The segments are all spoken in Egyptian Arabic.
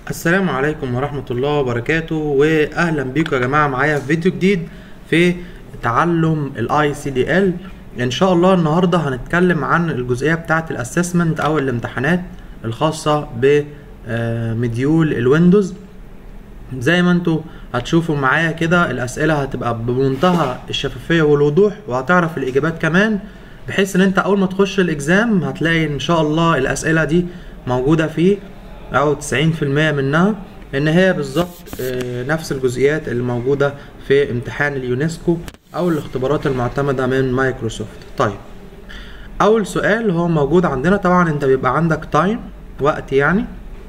السلام عليكم ورحمة الله وبركاته واهلا بيكم يا جماعة معايا في فيديو جديد في تعلم الاي سي دي ال ان شاء الله النهاردة هنتكلم عن الجزئية بتاعة الاسسمنت او الامتحانات الخاصة بمديول الويندوز زي ما انتوا هتشوفوا معايا كده الاسئلة هتبقى بمنتهى الشفافية والوضوح وهتعرف الاجابات كمان بحيث ان انت اول ما تخش الاكزام هتلاقي ان شاء الله الاسئلة دي موجودة فيه او 90% منها ان هي بالظبط آه، نفس الجزئيات اللي موجودة في امتحان اليونسكو او الاختبارات المعتمدة من مايكروسوفت طيب اول سؤال هو موجود عندنا طبعا انت بيبقى عندك تايم وقت يعني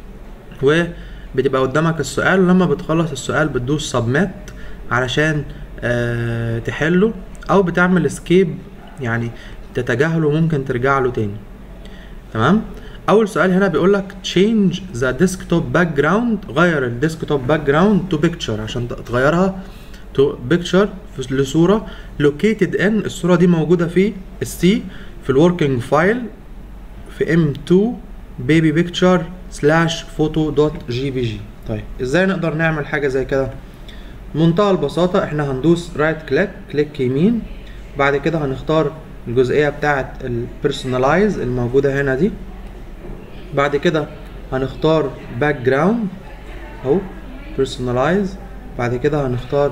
وبتبقى قدامك السؤال ولما بتخلص السؤال بتدوس سبميت علشان آه تحله او بتعمل اسكيب يعني تتجاهله وممكن ترجع له تاني تمام اول سؤال هنا بيقول لك change the desktop background غير الديسكتوب باك جراوند to picture عشان تغيرها to picture في- لصورة located in الصورة دي موجودة في السي في الوركينج فايل في M2 baby picture slash photo dot jpg طيب ازاي نقدر نعمل حاجة زي كده بمنتهى البساطة احنا هندوس رايت كليك كليك يمين بعد كده هنختار الجزئية بتاعة البيرسونلايز الموجودة هنا دي بعد كده هنختار باك جراوند اهو بيرسونلايز بعد كده هنختار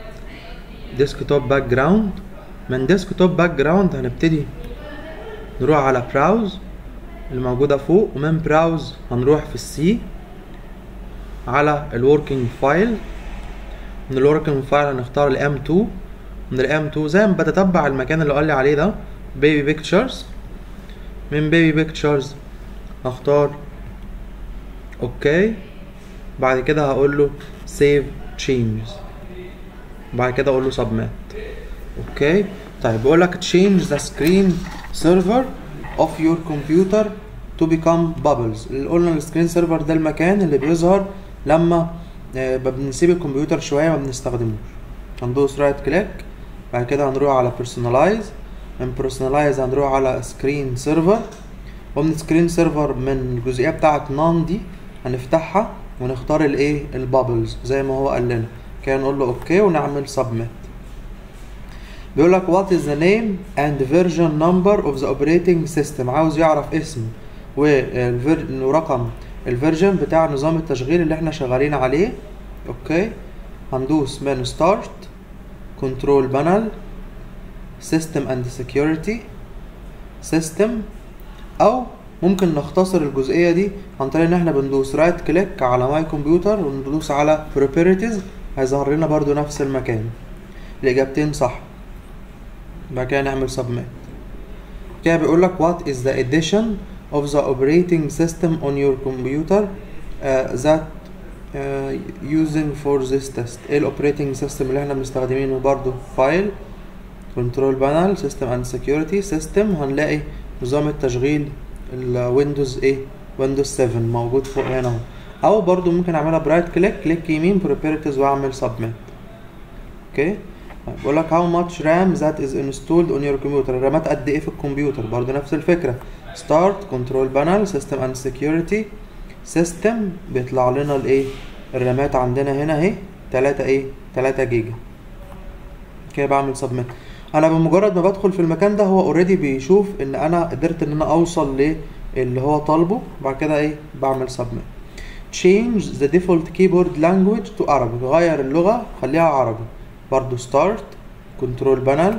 ديسكتوب باك جراوند من ديسكتوب باك جراوند هنبتدي نروح على براوز اللي موجودة فوق ومن براوز هنروح في السي على الوركينج فايل من الوركينج فايل هنختار الام 2 من الام 2 زي ما بتتبع المكان اللي قال لي عليه ده بيبي بيكتشرز من بيبي بيكتشرز هختار اوكي بعد كده هقول له سيف تشينجز بعد كده اقول له سبميت اوكي طيب بقول لك change the screen server of your computer to become bubbles اللي قلنا السكرين سيرفر ده المكان اللي بيظهر لما آه، بنسيب الكمبيوتر شويه ما بنستخدموش هندوس رايت كليك بعد كده هنروح على personalize من personalize هنروح على screen server ومن سكرين سيرفر من الجزئيه بتاعه نان دي هنفتحها ونختار الايه البابلز زي ما هو قال لنا كده نقول له اوكي ونعمل سبميت بيقول لك what is the name and version number of the operating system عاوز يعرف اسم والفير- ورقم الفيرجن بتاع نظام التشغيل اللي احنا شغالين عليه اوكي هندوس من start control panel system and security system او ممكن نختصر الجزئيه دي عن طريق ان احنا بندوس رايت كليك على ماي كمبيوتر وندوس على properties هيظهر لنا برضو نفس المكان الاجابتين صح بعد كده نعمل submit كده بيقول لك what is the edition of the operating system on your computer uh, that uh, using for this test ايه الاوبريتنج سيستم اللي احنا مستخدمينه برضو فايل كنترول بانل سيستم اند سكيورتي سيستم هنلاقي نظام التشغيل الويندوز ايه ويندوز 7 موجود فوق هنا اهو او برضو ممكن اعملها برايت كليك كليك يمين بروبرتيز واعمل سبميت اوكي بقول لك how much RAM that is installed on your computer الرامات قد ايه في الكمبيوتر برضو نفس الفكرة start control panel system and security system بيطلع لنا الايه الرامات عندنا هنا اهي 3 ايه 3 جيجا كده بعمل سبميت انا بمجرد ما بدخل في المكان ده هو اوريدي بيشوف ان انا قدرت ان انا اوصل للي هو طالبه بعد كده ايه بعمل سبميت change the default keyboard language to Arabic غير اللغة خليها عربي برضو start control panel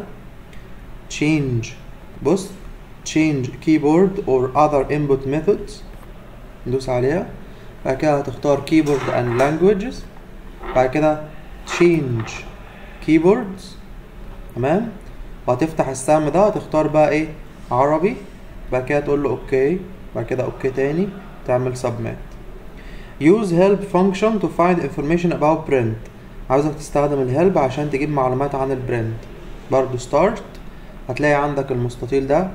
change بص change keyboard or other input methods ندوس عليها بعد كده هتختار keyboard and languages بعد كده change keyboards تمام وهتفتح السهم ده هتختار بقى ايه عربي بعد كده تقول له اوكي بعد كده اوكي تاني تعمل submit use help function to find information about print عاوزك تستخدم الهيلب عشان تجيب معلومات عن البرنت برضو start هتلاقي عندك المستطيل ده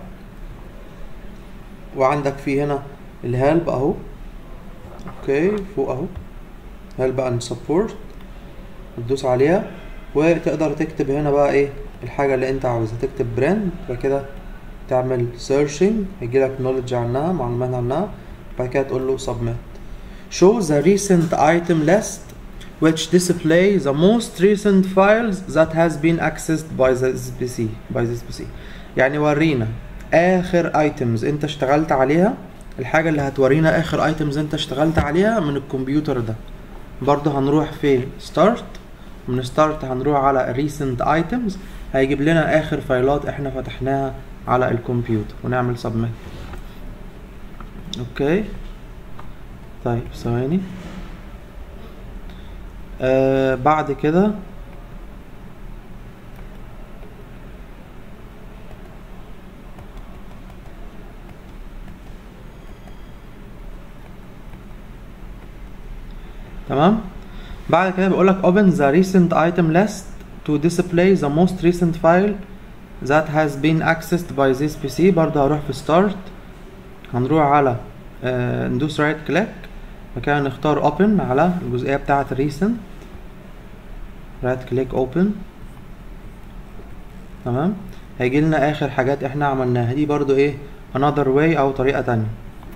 وعندك فيه هنا الهيلب اهو اوكي فوق اهو هيلب اند سبورت تدوس عليها وتقدر تكتب هنا بقى ايه الحاجة اللي انت عاوزها تكتب برنت بعد كده تعمل searching هيجيلك knowledge عنها معلومات عنها بعد كده تقول له submit show the recent item list which display the most recent files that has been accessed by this PC by this PC يعني ورينا اخر items انت اشتغلت عليها الحاجة اللي هتورينا اخر items انت اشتغلت عليها من الكمبيوتر ده برضه هنروح في start من start هنروح على recent items هيجيب لنا اخر فايلات احنا فتحناها على الكمبيوتر ونعمل submit اوكي طيب ثواني آه بعد كده تمام بعد كده بيقول لك open the recent item list to display the most recent file that has been accessed by this PC برضه هروح في start هنروح على آه ندوس رايت كليك وكده نختار open على الجزئية بتاعة recent رايت كليك open تمام هيجي لنا اخر حاجات احنا عملناها دي برضو ايه another way او طريقة تانية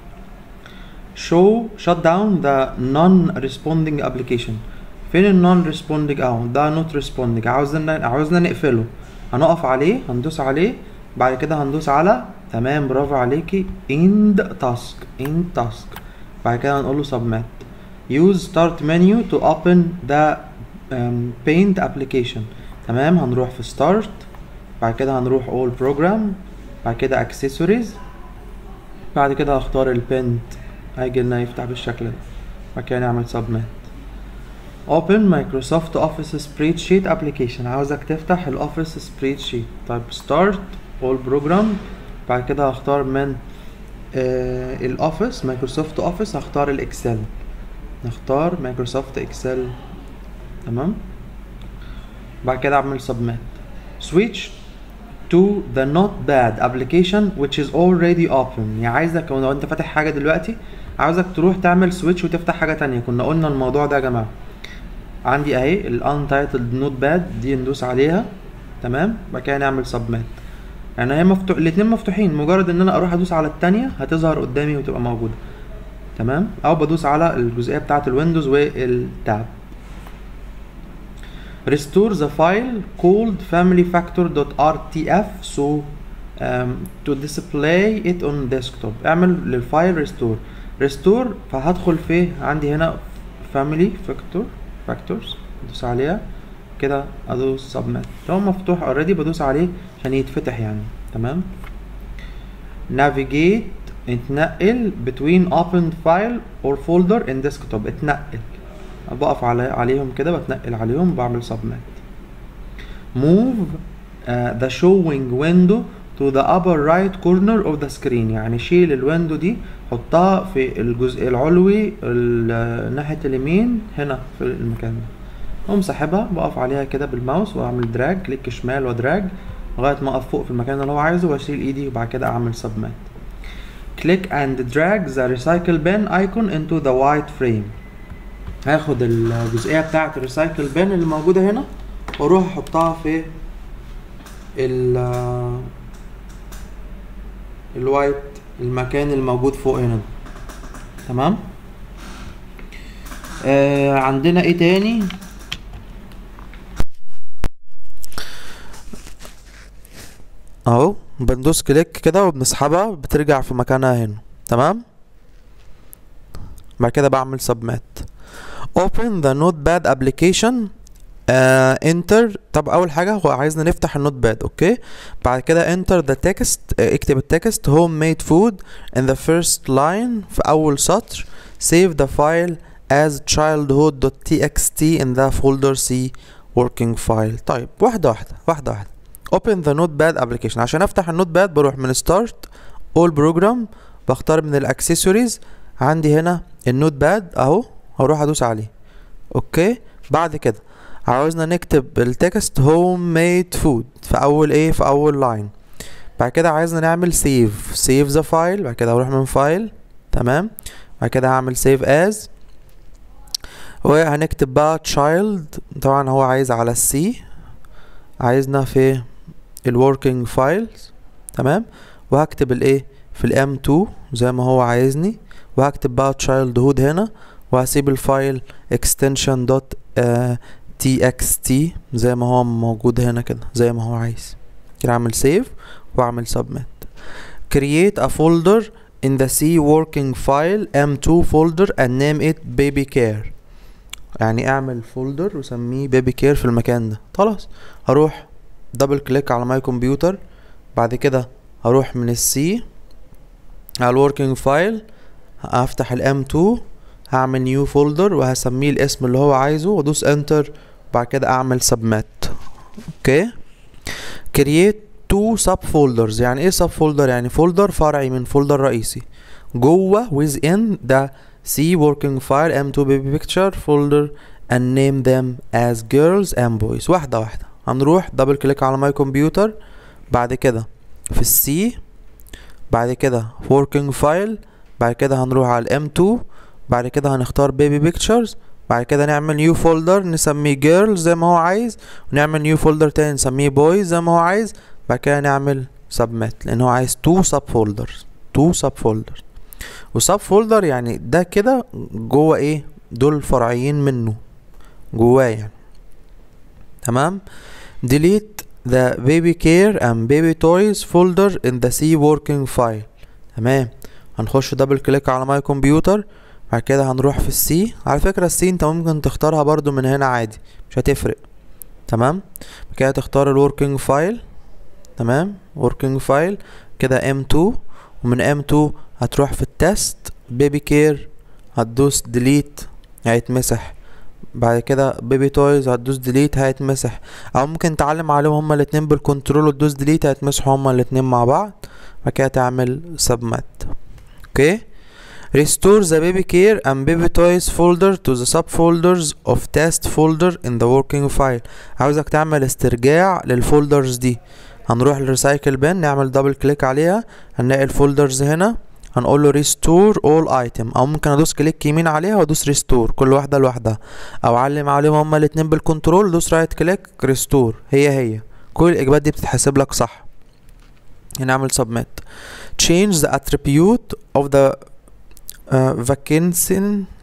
show shut down the non responding application فين ال non responding اهو ده not responding عاوزنا عاوزنا نقفله هنقف عليه هندوس عليه بعد كده هندوس على تمام برافو عليكي end task end task بعد كده هنقول له submit use start menu to open the um, paint application تمام هنروح في start بعد كده هنروح all program بعد كده accessories بعد كده هختار البنت هيجي لنا يفتح بالشكل ده بعد كده نعمل submit open Microsoft Office spreadsheet application عاوزك تفتح الاوفيس spreadsheet طيب start all program بعد كده هختار من آه الاوفيس مايكروسوفت اوفيس هختار الاكسل نختار مايكروسوفت اكسل تمام بعد كده اعمل submit switch to the notepad application which is already open يعني عايزك لو انت فاتح حاجه دلوقتي عاوزك تروح تعمل سويتش وتفتح حاجه تانية كنا قلنا الموضوع ده يا جماعه عندي اهي الانتايتلد نوت باد دي ندوس عليها تمام بعد كده نعمل submit يعني هي مفتوح الاتنين مفتوحين مجرد ان انا اروح ادوس على التانية هتظهر قدامي وتبقى موجودة تمام او بدوس على الجزئية بتاعة الويندوز والتاب restore the file called familyfactor.rtf so um, to display it on desktop اعمل للفايل restore restore فهدخل في عندي هنا family factor factors ادوس عليها كده ادوس submit لو مفتوح اوريدي بدوس عليه عشان يتفتح يعني تمام navigate اتنقل between open file or folder in desktop اتنقل بقف على عليهم كده بتنقل عليهم بعمل submit move uh, the showing window to the upper right corner of the screen يعني شيل الويندو دي حطها في الجزء العلوي ناحية اليمين هنا في المكان ده اقوم ساحبها بقف عليها كده بالماوس واعمل دراج كليك شمال ودراج لغايه ما اقف فوق في المكان اللي هو عايزه واشيل ايدي وبعد كده اعمل سبميت click and drag the recycle bin icon into the white frame هاخد الجزئيه بتاعه الريسايكل بين اللي موجوده هنا واروح احطها في ال الوايت المكان الموجود فوق هنا تمام آه عندنا ايه تاني اهو بندوس كليك كده وبنسحبها بترجع في مكانها هنا تمام بعد كده بعمل submit open the notepad application uh, enter طب اول حاجه هو عايزنا نفتح النوت باد اوكي بعد كده enter the text uh, اكتب التكست homemade food in the first line في اول سطر save the file as childhood.txt in the folder C working file طيب واحده واحده واحده واحده open the notepad application عشان افتح النوت باد بروح من start all program بختار من الاكسسوارز عندي هنا النوت باد اهو هروح ادوس عليه اوكي بعد كده عاوزنا نكتب التكست هوم ميد فود في اول ايه في اول لاين بعد كده عايزنا نعمل سيف سيف ذا فايل بعد كده اروح من فايل تمام بعد كده هعمل سيف از وهنكتب بقى child طبعا هو عايز على السي عايزنا في الوركينج فايلز تمام وهكتب الايه في الام 2 زي ما هو عايزني وهكتب بقى child هود هنا وهسيب الفايل extension dot uh, txt زي ما هو موجود هنا كده زي ما هو عايز كده اعمل save واعمل submit create a folder in the C working file m2 folder and name it baby care يعني اعمل فولدر وسميه بيبي كير في المكان ده خلاص هروح دبل كليك على ماي كمبيوتر بعد كده هروح من السي على الوركينج فايل هفتح الام 2 هعمل نيو فولدر وهسميه الاسم اللي هو عايزه وادوس انتر بعد كده اعمل سبميت اوكي كرييت تو سب فولدرز يعني ايه سب فولدر يعني فولدر فرعي من فولدر رئيسي جوه within the C working file M2 baby picture folder and name them as girls and boys واحدة واحدة هنروح دبل كليك على ماي كمبيوتر بعد كده في السي بعد كده working file بعد كده هنروح على الام 2 بعد كده هنختار baby pictures بعد كده نعمل نيو فولدر نسميه girls زي ما هو عايز ونعمل نيو فولدر تاني نسميه boys زي ما هو عايز بعد كده نعمل submit لان هو عايز two sub folders two sub folders وسب فولدر يعني ده كده جوه ايه دول فرعيين منه جواه يعني تمام delete the baby care and baby toys folder in the C working file تمام هنخش دبل كليك على ماي كمبيوتر بعد كده هنروح في السي على فكرة السي انت ممكن تختارها برضو من هنا عادي مش هتفرق تمام بعد كده تختار الوركينج فايل تمام working فايل كده M2 ومن M2 هتروح في التست بيبي كير هتدوس ديليت هيتمسح بعد كده بيبي تويز هتدوس ديليت هيتمسح او ممكن تعلم عليهم هما الاتنين بالكنترول وتدوس ديليت هيتمسحوا هما الاتنين مع بعض بعد كده تعمل سبمت اوكي restore the baby care and baby toys folder to the subfolders of test folder in the working file عاوزك تعمل استرجاع للفولدرز دي هنروح للريسايكل بن نعمل دبل كليك عليها هنلاقي الفولدرز هنا هنقول له restore all item او ممكن ادوس كليك يمين عليها وادوس restore كل واحده لوحدها او اعلم عليهم هما الاتنين بالكنترول دوس رايت كليك restore هي هي كل الاجابات دي بتتحسب لك صح نعمل submit change the attribute of the uh, vacancy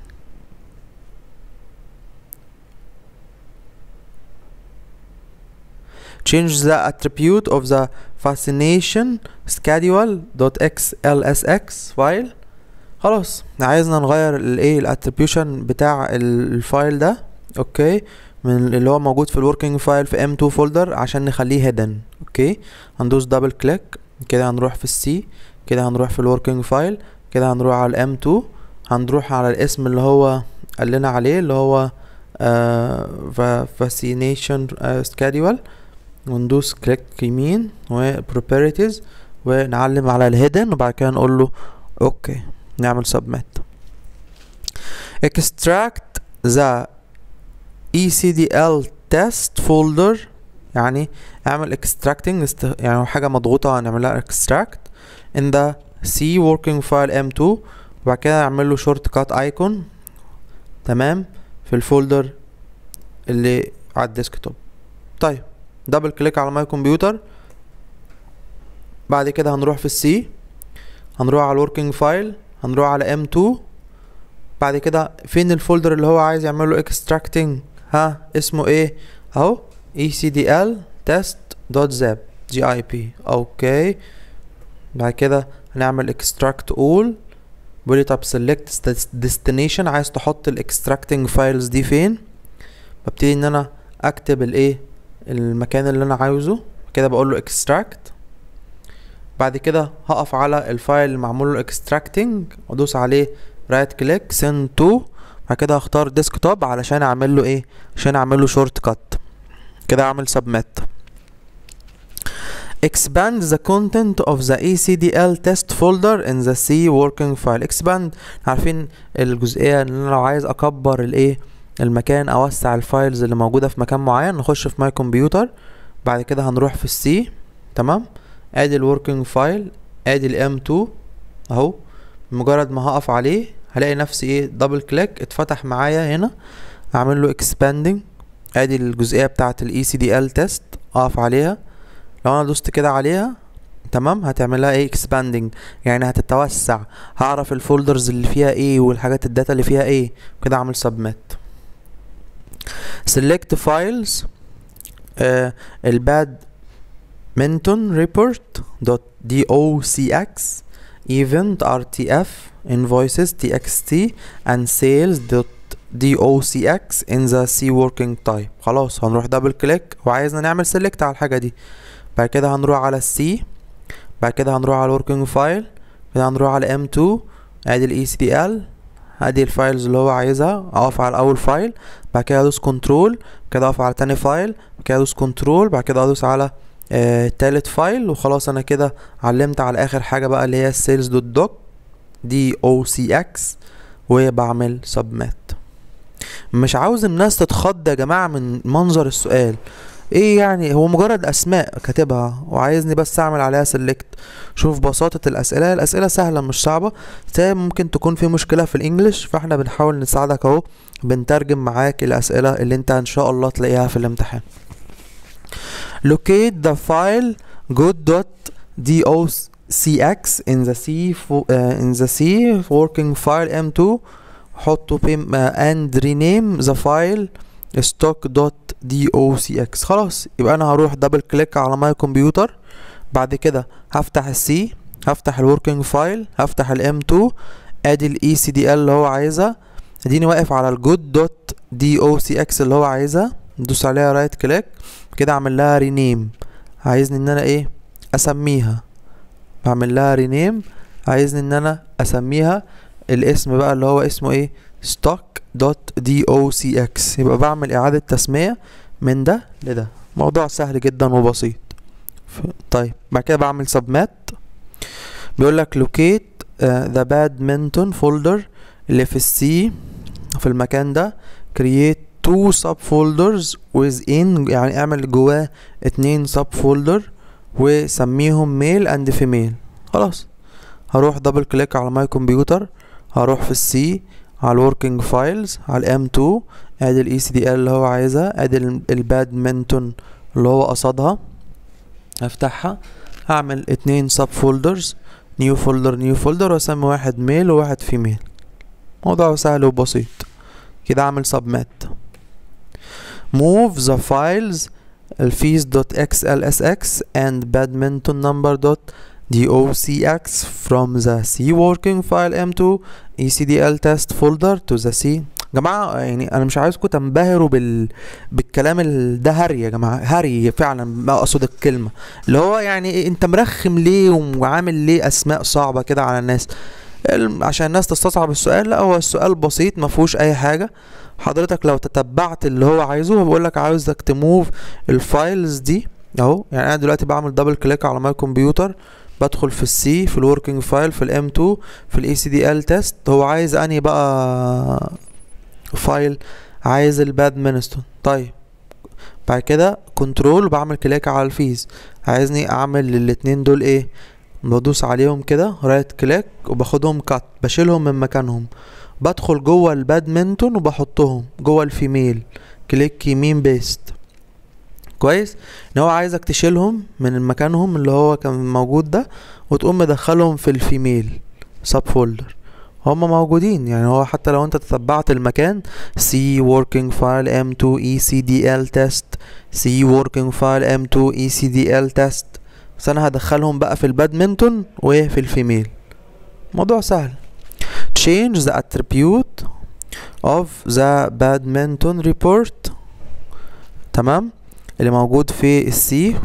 change the attribute of the fascination schedule.xlsx file خلاص عايزنا نغير الايه الاتريبيوشن بتاع الفايل ده اوكي من اللي هو موجود في الوركينج فايل في m2 فولدر عشان نخليه هيدن اوكي هندوس دبل كليك كده هنروح في السي كده هنروح في الوركينج فايل كده هنروح على الام 2 هنروح على الاسم اللي هو قال لنا عليه اللي هو فاسينيشن سكادول وندوس كليك يمين و properties ونعلم على الهيدن وبعد كده نقول له اوكي نعمل submit extract the ECDL test folder يعني اعمل extracting است... يعني حاجة مضغوطة هنعملها extract in the C working file M2 وبعد كده اعمل له short cut icon تمام في الفولدر اللي على الديسكتوب طيب دبل كليك على ماي كمبيوتر بعد كده هنروح في السي هنروح على الوركينج فايل هنروح على ام 2 بعد كده فين الفولدر اللي هو عايز يعمل له اكستراكتنج ها اسمه ايه اهو ecdl test.zap جي اي بي اوكي بعد كده هنعمل extract all بيقول لي طب select destination عايز تحط الاكستراكتنج فايلز دي فين ببتدي ان انا اكتب الايه المكان اللي انا عاوزه كده بقول له extract بعد كده هقف على الفايل اللي معمول له extracting وادوس عليه رايت كليك send to بعد كده هختار ديسكتوب علشان اعمل له ايه عشان اعمل له شورت كات كده اعمل submit expand the content of the ECDL test folder in the C working file expand عارفين الجزئية ان انا لو عايز اكبر الايه المكان اوسع الفايلز اللي موجودة في مكان معين نخش في ماي كمبيوتر بعد كده هنروح في السي تمام ادي الوركينج فايل ادي الام 2 اهو مجرد ما هقف عليه هلاقي نفسي ايه دبل كليك اتفتح معايا هنا اعمل له expanding ادي الجزئيه بتاعه الاي سي دي ال تيست اقف عليها لو انا دوست كده عليها تمام هتعملها ايه expanding يعني هتتوسع هعرف الفولدرز اللي فيها ايه والحاجات الداتا اللي فيها ايه كده اعمل submit select files آه الباد منتون ريبورت دوت دي او سي اكس event rtf invoices txt and sales dot docx in the c working type خلاص هنروح دبل كليك وعايزنا نعمل سيلكت على الحاجة دي بعد كده هنروح على السي بعد كده هنروح على الوركينج فايل كده هنروح على m2 ادي الاي سي دي ال ادي الفايلز اللي هو عايزها اقف على اول فايل بعد كده ادوس كنترول كده اقف على تاني فايل بعد كده ادوس كنترول بعد كده ادوس على آه تالت فايل وخلاص انا كده علمت على اخر حاجة بقى اللي هي السيلز دوت دوك دي او سي اكس وبعمل سبميت مش عاوز الناس تتخض يا جماعة من منظر السؤال ايه يعني هو مجرد اسماء كاتبها وعايزني بس اعمل عليها سيلكت شوف بساطة الاسئلة الاسئلة سهلة مش صعبة ممكن تكون في مشكلة في الانجليش فاحنا بنحاول نساعدك اهو بنترجم معاك الاسئلة اللي انت ان شاء الله تلاقيها في الامتحان locate the file good.docx in the C uh, in the C working file m2 حطه بيم uh, and rename the file stock.docx خلاص يبقى انا هروح دبل كليك على ماي كمبيوتر بعد كده هفتح السي هفتح الوركينج فايل هفتح الام 2 ادي الاي سي دي ال اللي هو عايزها اديني واقف على الجود دوت دي او سي اكس اللي هو عايزها ندوس عليها رايت كليك كده اعمل لها رينيم عايزني ان انا ايه اسميها بعمل لها رينيم عايزني ان انا اسميها الاسم بقى اللي هو اسمه ايه stock دوت دي او سي اكس يبقى بعمل اعادة تسمية من ده لده موضوع سهل جدا وبسيط طيب بعد كده بعمل سبمات بيقول لك locate uh, the badminton folder اللي في السي في المكان ده create two subfolders within يعني اعمل جواه اتنين subfolder وسميهم male and female خلاص هروح دبل كليك على ماي كمبيوتر هروح في السي على الوركينج فايلز على الام 2 ادي الاي سي دي ال اللي هو عايزها ادي البادمنتون اللي هو قصدها افتحها هعمل اتنين سب فولدرز نيو فولدر نيو فولدر واسمي واحد ميل وواحد فيميل موضوع سهل وبسيط كده اعمل سبميت move the files الفيز دوت xlsx and badminton number dot docx from the C working file m2 ecdl test folder to the C جماعة يعني أنا مش عايزكم تنبهروا بال... بالكلام ال... ده هري يا جماعة هري فعلا ما أقصد الكلمة اللي هو يعني أنت مرخم ليه وعامل ليه أسماء صعبة كده على الناس عشان الناس تستصعب السؤال لا هو السؤال بسيط ما فيهوش أي حاجة حضرتك لو تتبعت اللي هو عايزه بقول لك عاوزك تموف الفايلز دي اهو يعني انا دلوقتي بعمل دبل كليك على ماي كمبيوتر بدخل في السي في الوركينج فايل في الام 2 في الاي سي دي ال تيست هو عايز انهي بقى فايل عايز البادمنستون طيب بعد كده كنترول وبعمل كليك على الفيز عايزني اعمل الاتنين دول ايه بدوس عليهم كده رايت كليك وباخدهم كات بشيلهم من مكانهم بدخل جوه البادمنتون وبحطهم جوه الفيميل كليك يمين بيست كويس ان هو عايزك تشيلهم من مكانهم اللي هو كان موجود ده وتقوم مدخلهم في الفيميل سب فولدر هما موجودين يعني هو حتى لو انت تتبعت المكان C working file M2 ECDL test C working file M2 ECDL test بس انا هدخلهم بقى في البادمنتون وفي الفيميل موضوع سهل change the attribute of the badminton report تمام اللي موجود في السي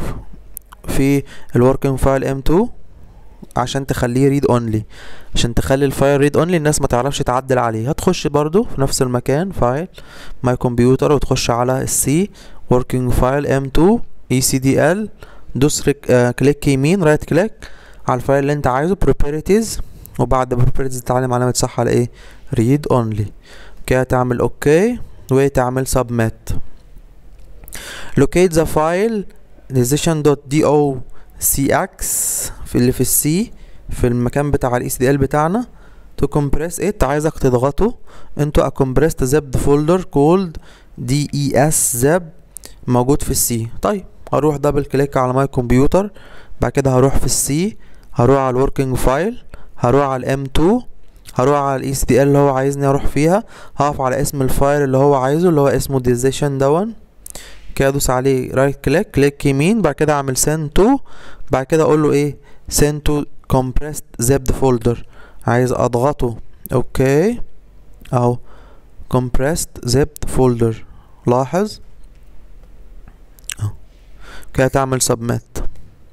في الوركينج فايل ام 2 عشان تخليه ريد اونلي عشان تخلي الفايل ريد اونلي الناس ما تعرفش تعدل عليه هتخش برضو في نفس المكان فايل ماي كمبيوتر وتخش على السي وركينج فايل ام 2 اي سي دي ال دوس آه كليك يمين رايت كليك على الفايل اللي انت عايزه properties وبعد properties تعلم علامة صح على ايه read only كده تعمل اوكي وتعمل submit locate the file decision.docx في اللي في السي في المكان بتاع الاي سي دي ال بتاعنا to compress it عايزك تضغطه into a compressed zip folder called des zip موجود في السي طيب هروح دبل كليك على ماي كمبيوتر بعد كده هروح في السي هروح على الوركينج فايل هروح على الام 2 هروح على الاي اس دي ال اللي هو عايزني اروح فيها هقف على اسم الفايل اللي هو عايزه اللي هو اسمه ديزيشن دون كده ادوس عليه رايت كليك كليك يمين بعد كده اعمل send to بعد كده اقول له ايه send to compressed zipped folder عايز اضغطه اوكي اهو compressed zipped folder لاحظ اهو كده تعمل submit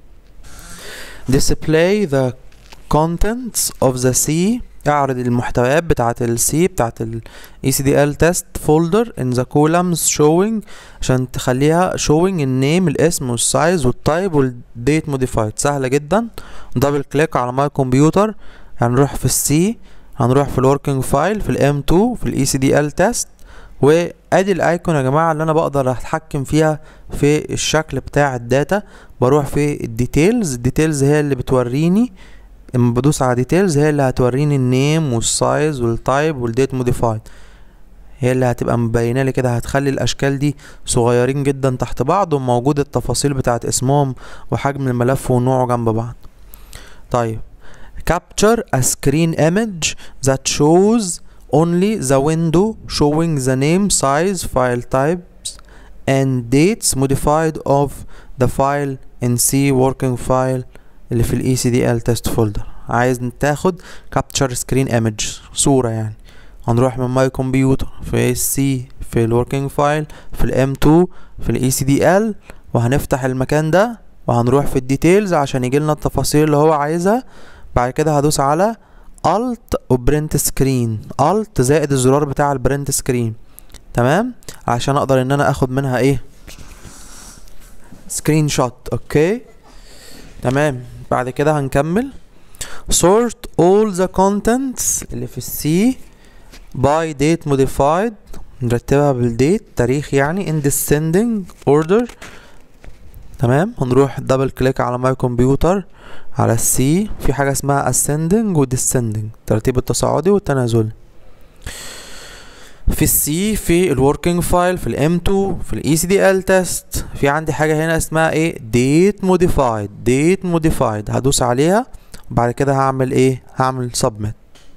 display the contents of the C اعرض المحتويات بتاعة ال C بتاعة ال ECDL test folder in the columns showing عشان تخليها showing النيم الاسم والسايز والتايب والديت modified سهلة جدا دبل كليك على ماي كمبيوتر هنروح في السي هنروح في الوركينج فايل في الام 2 في الاي سي دي ال تيست وادي الايكون يا جماعه اللي انا بقدر اتحكم فيها في الشكل بتاع الداتا بروح في الديتيلز الديتيلز هي اللي بتوريني اما بدوس على ديتيلز هي اللي هتوريني النيم والسايز والتايب والديت موديفايد هي اللي هتبقى مبينه لي كده هتخلي الاشكال دي صغيرين جدا تحت بعض وموجود التفاصيل بتاعت اسمهم وحجم الملف ونوعه جنب بعض طيب capture a screen image that shows only the window showing the name size file types and dates modified of the file in C working file اللي في الاي سي دي ال تيست فولدر عايز تاخد capture screen image صورة يعني هنروح من ماي كمبيوتر في السي في الوركينج فايل في الام 2 في الاي سي دي ال وهنفتح المكان ده وهنروح في الديتيلز عشان يجيلنا التفاصيل اللي هو عايزها بعد كده هدوس على Alt وبرنت سكرين Alt زائد الزرار بتاع البرنت سكرين تمام عشان اقدر ان انا اخد منها ايه سكرين شوت اوكي تمام بعد كده هنكمل sort all the contents اللي في السي by date modified نرتبها بالديت تاريخ يعني in descending order تمام هنروح دبل كليك على ماي كمبيوتر على السي في حاجة اسمها ascending و descending الترتيب التصاعدي والتنازلي في السي في الوركينج فايل في الام 2 في الاي سي دي ال تيست في عندي حاجه هنا اسمها ايه ديت موديفايد ديت موديفايد هدوس عليها وبعد كده هعمل ايه هعمل submit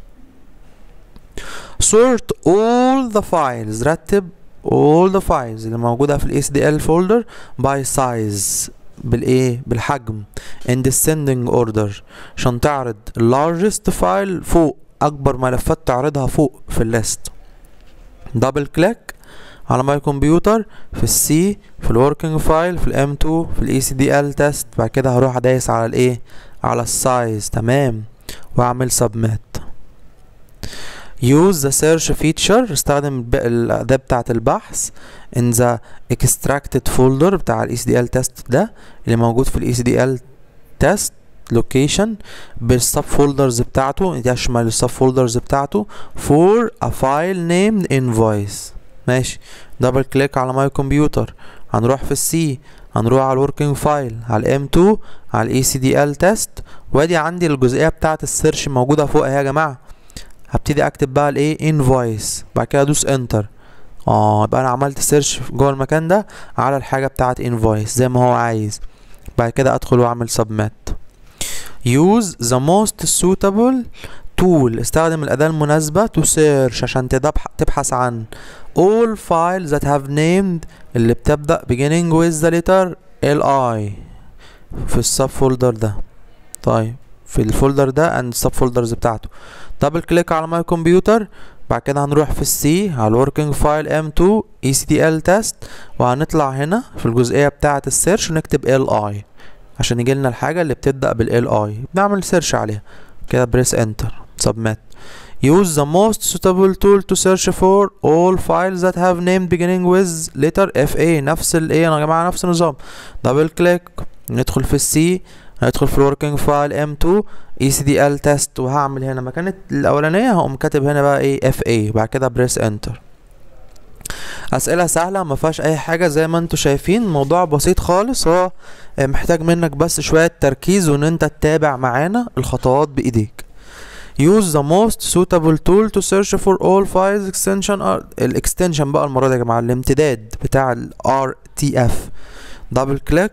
sort all the files رتب all the files اللي موجوده في الاي سي دي ال folder by size بالايه بالحجم in descending order عشان تعرض largest file فوق اكبر ملفات تعرضها فوق في الليست دبل كليك على ماي كمبيوتر في السي في الوركينج فايل في الام 2 في الاي سي دي ال تيست بعد كده هروح ادايس على الايه على السايز تمام واعمل سبميت use the search feature استخدم الأداة بتاعة البحث in the extracted folder بتاع ال ECDL test ده اللي موجود في ال ECDL test location بالسب فولدرز بتاعته يشمل السب فولدرز بتاعته for a file named invoice ماشي دبل كليك على ماي كمبيوتر هنروح في السي هنروح على الوركينج فايل على الام 2 على الاي سي دي ال تيست وادي عندي الجزئيه بتاعه السيرش موجوده فوق اهي يا جماعه هبتدي اكتب بقى الايه انفويس بعد كده ادوس انتر اه يبقى انا عملت سيرش جوه المكان ده على الحاجه بتاعه انفويس زي ما هو عايز بعد كده ادخل واعمل سبميت use the most suitable tool استخدم الأداة المناسبة to search عشان تبحث عن all files that have named اللي بتبدأ beginning with the letter li في السب فولدر ده طيب في الفولدر ده and السب فولدرز بتاعته دبل كليك على ماي كمبيوتر بعد كده هنروح في السي على الوركينج فايل m2 ecdl test وهنطلع هنا في الجزئية بتاعة السيرش ونكتب li عشان يجي لنا الحاجة اللي بتبدأ بال li بنعمل سيرش عليها كده بريس انتر submit use the most suitable tool to search for all files that have name beginning with letter FA نفس الايه يا جماعة نفس النظام دبل كليك ندخل في السي هندخل في الوركينج فايل M2 ECDL test وهعمل هنا مكان الأولانية هقوم كاتب هنا بقى ايه FA بعد كده بريس انتر اسئله سهله ما فيهاش اي حاجه زي ما انتوا شايفين الموضوع بسيط خالص هو محتاج منك بس شويه تركيز وان انت تتابع معانا الخطوات بايديك use the most suitable tool to search for all files extension الاكستنشن بقى المره دي يا جماعه الامتداد بتاع ال RTF دبل كليك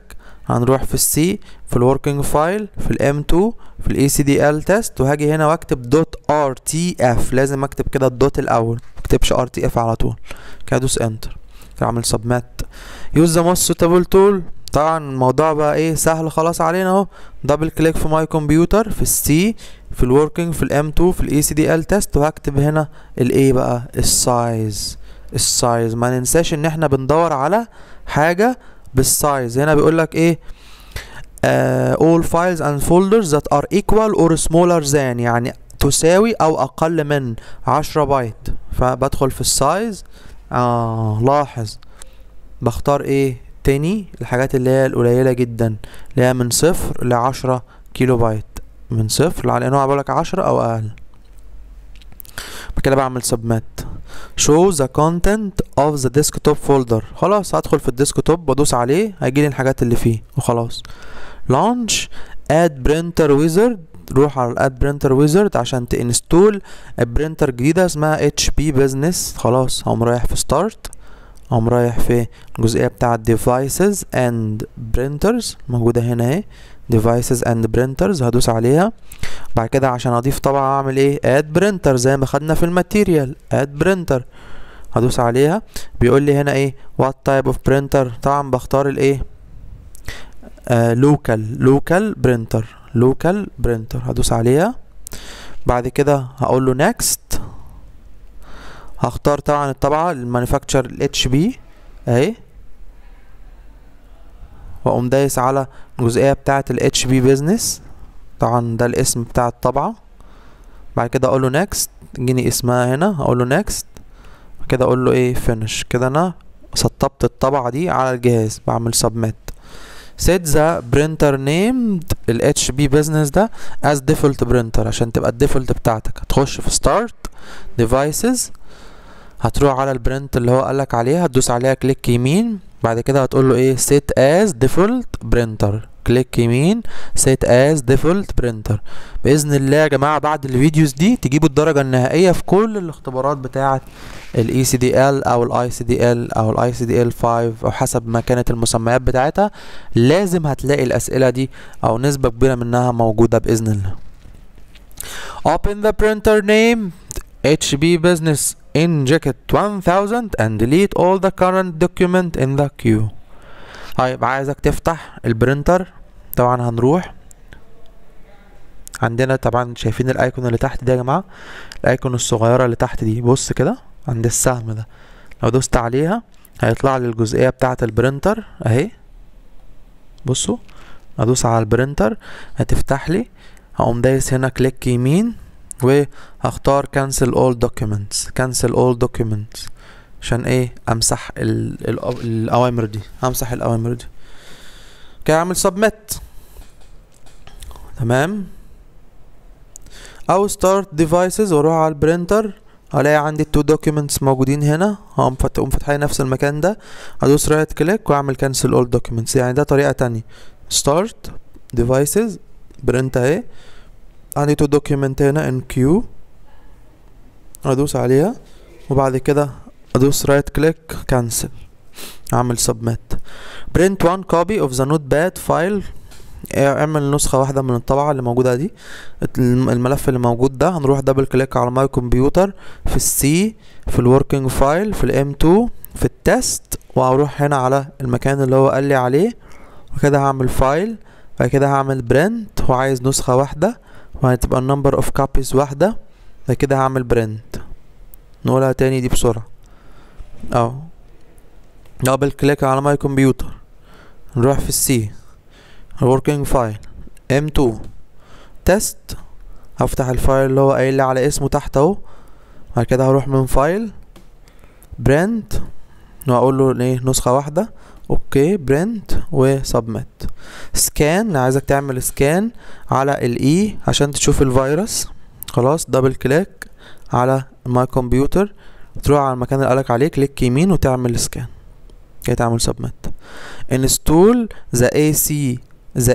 هنروح في السي في الوركينج فايل في الام 2 في الاي سي دي ال تيست وهاجي هنا واكتب دوت ار تي اف لازم اكتب كده الدوت الاول مكتبش ار تي اف على طول كده ادوس انتر كده اعمل سبميت يوز ذا موست سوتابل تول طبعا الموضوع بقى ايه سهل خلاص علينا اهو دبل كليك في ماي كمبيوتر في السي في الوركينج في الام 2 في الاي سي دي ال تيست وهكتب هنا الايه بقى السايز السايز ما ننساش ان احنا بندور على حاجه بالسايز هنا بيقول لك ايه uh, all files and folders that are equal or smaller than يعني تساوي او اقل من عشرة بايت فبدخل في السايز اه لاحظ بختار ايه تاني الحاجات اللي هي القليلة جدا اللي هي من صفر لعشرة كيلو بايت من صفر لان هو بقولك عشرة او اقل كده بعمل submit show the content of the desktop folder خلاص هدخل في الديسكتوب وادوس عليه هيجيلي الحاجات اللي فيه وخلاص launch add printer wizard روح على الاد برينتر ويزرد عشان تنستول برينتر جديده اسمها اتش بي بزنس خلاص هقوم رايح في ستارت هقوم رايح في الجزئيه بتاعه devices and printers موجوده هنا اهي devices and printers هدوس عليها بعد كده عشان اضيف طبعا اعمل ايه add printer زي ما خدنا في الماتيريال add printer هدوس عليها بيقول لي هنا ايه what type of printer طبعا بختار الايه آه local local printer local printer هدوس عليها بعد كده هقول له next هختار طبعا الطبعة المانيفاكتشر الاتش بي اهي واقوم دايس على الجزئية بتاعة الاتش بي بيزنس طبعا ده الاسم بتاع الطبعة بعد كده اقول له next تجيني اسمها هنا اقول له next كده اقول له ايه finish كده انا سطبت الطبعة دي على الجهاز بعمل submit set the printer named ال HP business ده as default printer عشان تبقى الديفولت بتاعتك هتخش في start devices هتروح على البرنت اللي هو قالك عليها هتدوس عليها كليك يمين بعد كده هتقول له ايه set as default printer كليك يمين set as default printer باذن الله يا جماعه بعد الفيديوز دي تجيبوا الدرجه النهائيه في كل الاختبارات بتاعه الاي سي دي ال او الاي سي دي ال او الاي سي دي ال 5 او حسب ما كانت المسميات بتاعتها لازم هتلاقي الاسئله دي او نسبه كبيره منها موجوده باذن الله open the printer name HB business in jacket 1000 and delete all the current document in the queue طيب عايزك تفتح البرينتر طبعا هنروح عندنا طبعا شايفين الايكون اللي تحت دي يا جماعه الايكون الصغيره اللي تحت دي بص كده عند السهم ده لو دوست عليها هيطلع لي الجزئيه بتاعه البرينتر اهي بصوا ادوس على البرينتر هتفتح لي هقوم دايس هنا كليك يمين وهختار cancel all documents cancel all documents عشان ايه امسح ال ال الاوامر دي همسح الاوامر دي كده اعمل submit تمام او start devices واروح على البرينتر هلاقي عندي التو دوكيومنتس موجودين هنا هقوم فاتحهم فاتحين نفس المكان ده ادوس رايت كليك واعمل cancel all documents يعني ده طريقه تانية start devices برنت اهي عندي تو دوكيومنت هنا ان كيو ادوس عليها وبعد كده ادوس رايت كليك كانسل اعمل سبميت print one copy of the notepad file اعمل نسخة واحدة من الطبعة اللي موجودة دي الملف اللي موجود ده هنروح دبل كليك على ماي كمبيوتر في السي في الوركينج فايل في الام 2 في التست وهروح هنا على المكان اللي هو قال لي عليه وكده هعمل فايل بعد كده هعمل برنت وعايز نسخة واحدة وهتبقى النمبر اوف كابيز واحدة بعد كده هعمل برنت نقولها تاني دي بسرعة اهو دبل كليك على ماي كمبيوتر نروح في السي الوركينج فايل M2 تيست هفتح الفايل اللي هو قايل لي على اسمه تحت اهو بعد كده هروح من فايل برنت واقول له ايه نسخة واحدة اوكي برنت وسبميت سكان عايزك تعمل سكان على الاي عشان تشوف الفيروس خلاص دبل كليك على ماي كمبيوتر تروح على المكان اللي قالك عليه كليك يمين وتعمل سكان كده تعمل سبميت انستول ذا اي سي the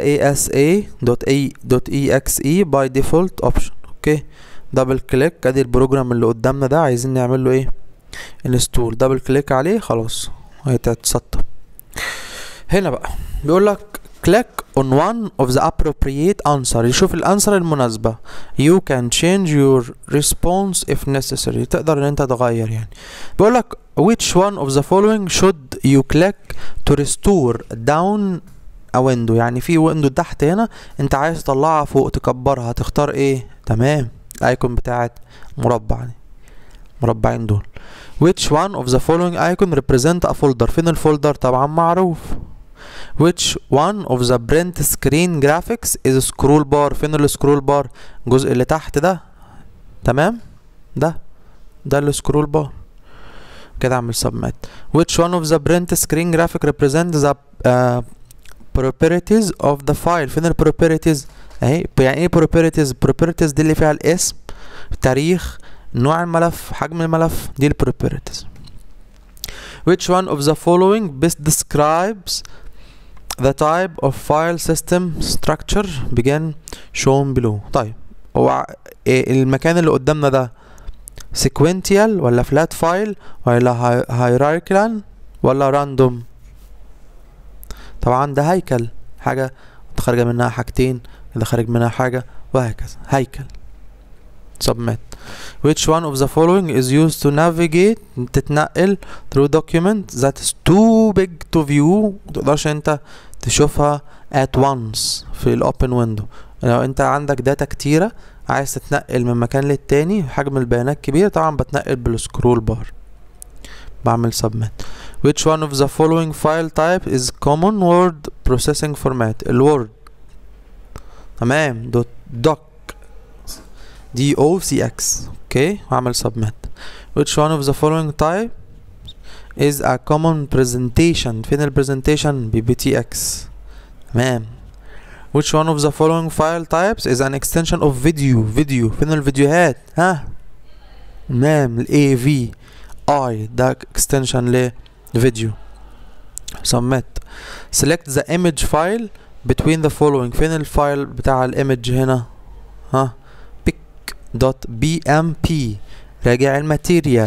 asa.e.exe by default option اوكي دبل كليك ادي البروجرام اللي قدامنا ده عايزين نعمل له ايه انستول دبل كليك عليه خلاص هيتسطب هنا بقى بيقول لك click on one of the appropriate answer يشوف الانسر المناسبة you can change your response if necessary تقدر ان انت تغير يعني بيقولك which one of the following should you click to restore down a window يعني في ويندو تحت هنا انت عايز تطلعها فوق تكبرها تختار ايه تمام الايكون بتاعت مربع دي مربعين دول which one of the following icon represent a folder فين الفولدر طبعا معروف which one of the print screen graphics is scroll bar فين السكرول بار الجزء اللي تحت ده تمام ده ده السكرول بار كده اعمل submit which one of the print screen graphic represent the uh, properties of the file فين ال properties اهي يعني ايه properties properties دي اللي فيها الاسم التاريخ نوع الملف حجم الملف دي ال properties which one of the following best describes the type of file system structure begin shown below طيب هو إيه المكان اللي قدامنا ده sequential ولا flat file ولا hierarchical ولا random طبعا ده هيكل حاجة خارجة منها حاجتين اللي خارج منها حاجة وهكذا هيكل submit which one of the following is used to navigate تتنقل through document that is too big to view متقدرش انت تشوفها at once في الاوبن window لو انت عندك داتا كتيرة عايز تتنقل من مكان للتاني حجم البيانات كبير طبعا بتنقل بالسكرول بار بعمل submit which one of the following file type is common word processing format الوورد تمام دوت دوك دي او سي اكس اوكي وهعمل submit which one of the following type is a common presentation فين ال presentation بي بي تي اكس تمام which one of the following file types is an extension of video video فين الفيديوهات ها تمام ال AV I ده extension لفيديو submit select the image file between the following فين الفايل بتاع الايمج هنا ها pic.bmp راجع الماتيريال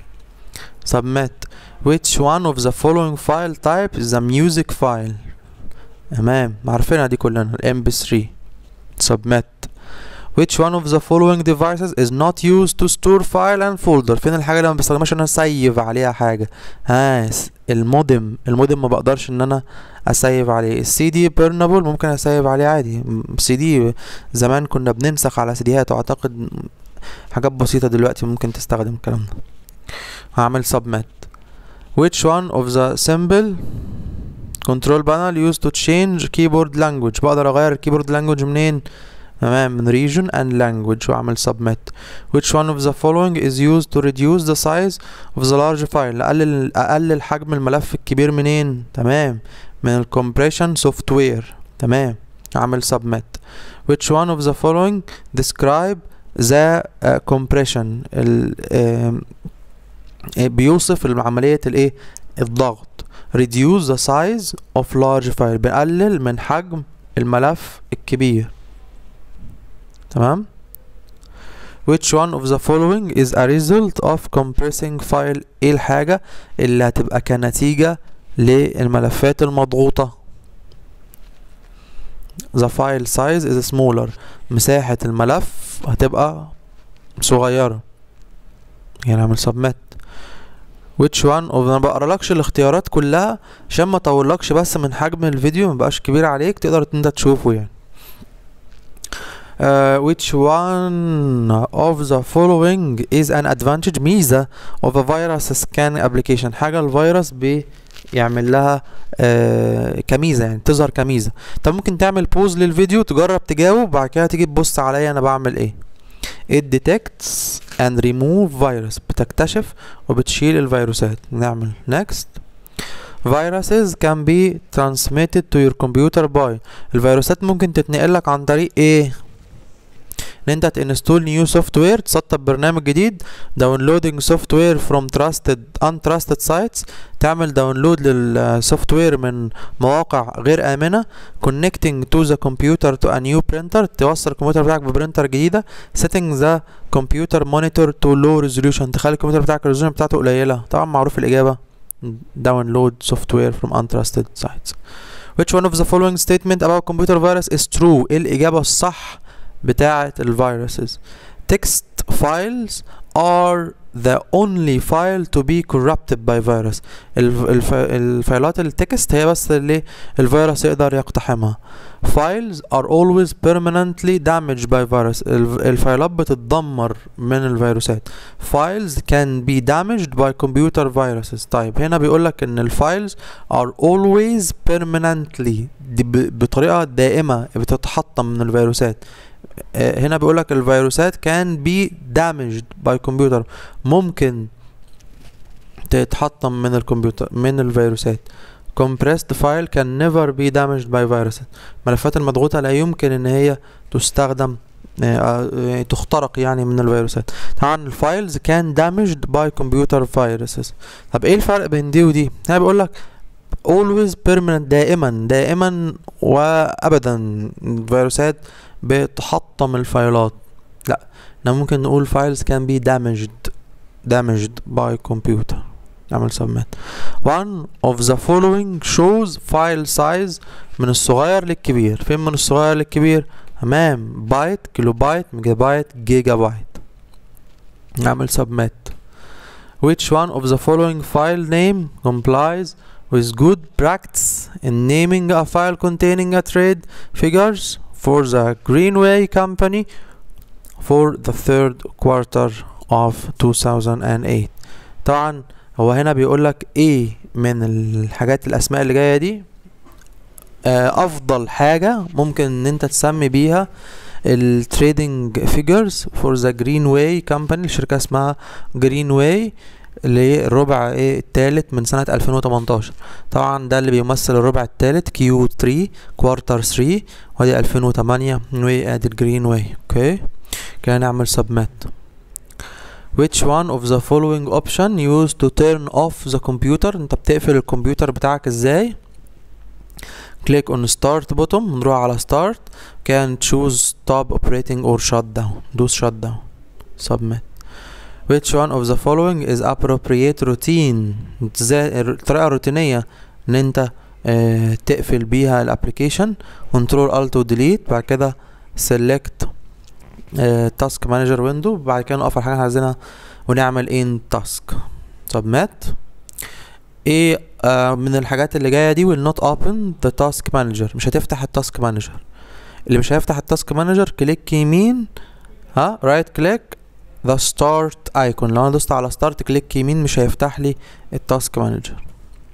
submit which one of the following file type is a music file تمام عارفينها دي كلنا ال mp3 submit which one of the following devices is not used to store file and folder فين الحاجة اللي ما بستخدمهاش ان انا اسيف عليها حاجة ها المودم المودم ما بقدرش ان انا اسيف عليه السي دي بيرنابل ممكن اسيف عليه عادي سي دي زمان كنا بننسخ على سيديهات واعتقد حاجات بسيطة دلوقتي ممكن تستخدم الكلام ده هعمل submit which one of the symbol control panel used to change keyboard language بقدر اغير الكيبورد language منين تمام من region and language واعمل submit which one of the following is used to reduce the size of the large file اقلل اقلل حجم الملف الكبير منين تمام من ال compression software تمام اعمل submit which one of the following describe the uh, compression ال uh, بيوصف عملية الايه الضغط reduce the size of large file بنقلل من حجم الملف الكبير تمام which one of the following is a result of compressing file ايه الحاجة اللي هتبقى كنتيجة للملفات المضغوطة the file size is smaller مساحة الملف هتبقى صغيرة يعني اعمل submit which one of انا بقرالكش الاختيارات كلها عشان ما اطولكش بس من حجم الفيديو مبقاش كبير عليك تقدر انت تشوفه يعني Uh, which one of the following is an advantage ميزة of a virus scan application حاجة الفيروس بيعمل لها uh, كميزة يعني تظهر كميزة طب ممكن تعمل بوز للفيديو تجرب تجاوب بعد كده تيجي تبص عليا انا بعمل ايه it detects and remove virus بتكتشف وبتشيل الفيروسات نعمل next viruses can be transmitted to your computer by الفيروسات ممكن تتنقل لك عن طريق ايه ان انت تنستول نيو سوفت وير تسطب برنامج جديد داونلودنج سوفت وير فروم تراستد untrusted سايتس تعمل داونلود للسوفت وير من مواقع غير امنه connecting to the computer to a new printer توصل الكمبيوتر بتاعك ببرينتر جديده setting the computer monitor to low resolution تخلي الكمبيوتر بتاعك الريزولوشن بتاعته قليله طبعا معروف الاجابه download software from untrusted sites which one of the following statement about computer virus is true ايه الإجابة الصح بتاعة الفيروسز text files are the only file to be corrupted by virus الف... الف... الفايلات التكست هي بس اللي الفيروس يقدر يقتحمها files are always permanently damaged by virus الف... الفايلات بتتدمر من الفيروسات files can be damaged by computer viruses طيب هنا بيقولك ان الفايلز are always permanently دي ب... بطريقة دائمة بتتحطم من الفيروسات هنا بيقول لك الفيروسات كان بي damaged باي كمبيوتر ممكن تتحطم من الكمبيوتر من الفيروسات compressed file can never be damaged by viruses الملفات المضغوطة لا يمكن ان هي تستخدم تخترق يعني من الفيروسات طبعا الفايلز كان damaged by computer viruses طب ايه الفرق بين دي ودي هنا بيقول لك always permanent دائما دائما وابدا الفيروسات بتحطم الفايلات لا احنا ممكن نقول files can be damaged damaged by computer نعمل submit one of the following shows file size من الصغير للكبير فين من الصغير للكبير تمام بايت كيلو بايت ميجا بايت جيجا بايت نعمل submit which one of the following file name complies with good practice in naming a file containing a trade figures for the Greenway Company for the third quarter of 2008 طبعا هو هنا بيقول لك ايه من الحاجات الاسماء اللي جايه دي آه افضل حاجه ممكن ان انت تسمي بيها التريدنج فيجرز فور ذا جرين واي كامباني الشركه اسمها جرين واي للربع ايه التالت من سنة 2018 طبعا ده اللي بيمثل الربع التالت كيو 3 كوارتر 3 وادي 2008 وادي الجرين واي اوكي كده نعمل submit which one of the following option used to turn off the computer انت بتقفل الكمبيوتر بتاعك ازاي click on start button نروح على start can choose stop operating or shut down دوس shut down submit which one of the following is appropriate routine الطريقة الروتينية ان انت اه تقفل بيها الابليكيشن كنترول الت وديليت بعد كده select تاسك مانجر ويندو بعد كده نقف على حاجة عايزينها ونعمل ان تاسك submit ايه آه من الحاجات اللي جايه دي will not open the task manager مش هتفتح التاسك مانجر اللي مش هيفتح التاسك مانجر كليك يمين ها رايت كليك the start icon لو انا دوست على start كليك يمين مش هيفتح لي التاسك مانجر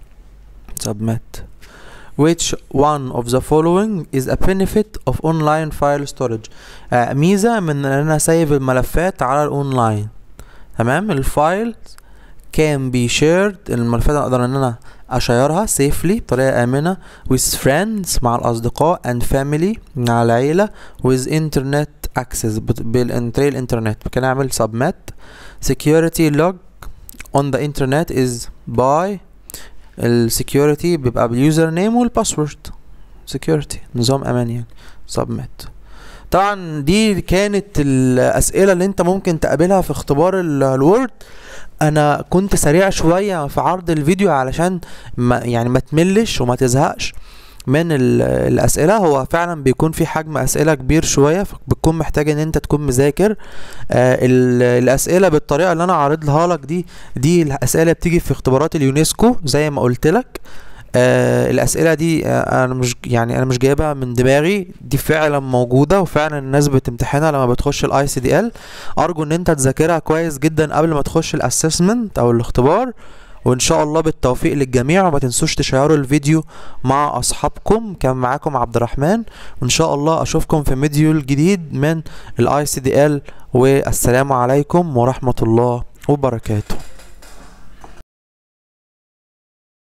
submit which one of the following is a benefit of online file storage آه ميزة من ان انا سايب الملفات على الاونلاين تمام الفايل can be shared الملفات اقدر ان انا اشيرها safely بطريقة امنة with friends مع الاصدقاء and family مع العيلة with internet access بالانتري الانترنت ممكن اعمل submit security log on the internet is by السكيورتي بيبقى باليوزر نيم والباسورد سكيورتي نظام امان يعني submit طبعا دي كانت الاسئله اللي انت ممكن تقابلها في اختبار الوورد انا كنت سريع شويه في عرض الفيديو علشان ما يعني ما تملش وما تزهقش من الاسئله هو فعلا بيكون في حجم اسئله كبير شويه فبتكون محتاج ان انت تكون مذاكر آه الاسئله بالطريقه اللي انا عارضها لك دي دي الاسئله بتيجي في اختبارات اليونسكو زي ما قلت لك آه الاسئله دي آه انا مش يعني انا مش جايبها من دماغي دي فعلا موجوده وفعلا الناس بتمتحنها لما بتخش الاي سي دي ال ارجو ان انت تذاكرها كويس جدا قبل ما تخش الاسسمنت او الاختبار وان شاء الله بالتوفيق للجميع وما تنسوش تشيروا الفيديو مع اصحابكم كان معاكم عبد الرحمن وان شاء الله اشوفكم في فيديو جديد من الاي سي دي ال والسلام عليكم ورحمه الله وبركاته